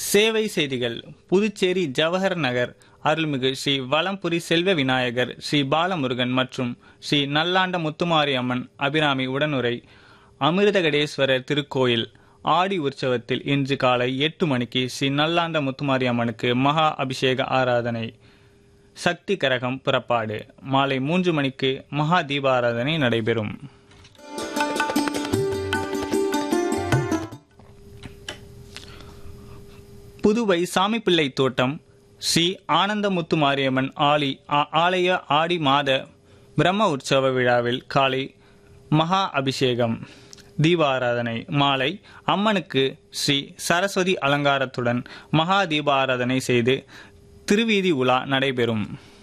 சேவை செய்திகள் புதுச்சேரி ஜவஹர் நகர் அருள்மிகு ஸ்ரீ வலம்புரி செல்வ விநாயகர் ஸ்ரீ பாலமுருகன் மற்றும் ஸ்ரீ நல்லாண்ட முத்துமாரி அம்மன் அபிராமி உடனுரை அமிர்தகடேஸ்வரர் திருக்கோயில் ஆடி உற்சவத்தில் இன்று காலை எட்டு மணிக்கு ஸ்ரீ நல்லாண்ட முத்துமாரி அம்மனுக்கு மகா அபிஷேக ஆராதனை சக்தி கரகம் புறப்பாடு மாலை மூன்று மணிக்கு மகா தீபாராதனை நடைபெறும் புதுவை சாமிப்பிள்ளை தோட்டம் ஸ்ரீ ஆனந்தமுத்து மாரியம்மன் ஆலி ஆ- ஆலய ஆடி மாத பிரம்ம உற்சவ விழாவில் காலை மகா அபிஷேகம் தீபாராதனை மாலை அம்மனுக்கு ஸ்ரீ சரஸ்வதி அலங்காரத்துடன் மகா தீபாராதனை செய்து திருவீதி உலா நடைபெறும்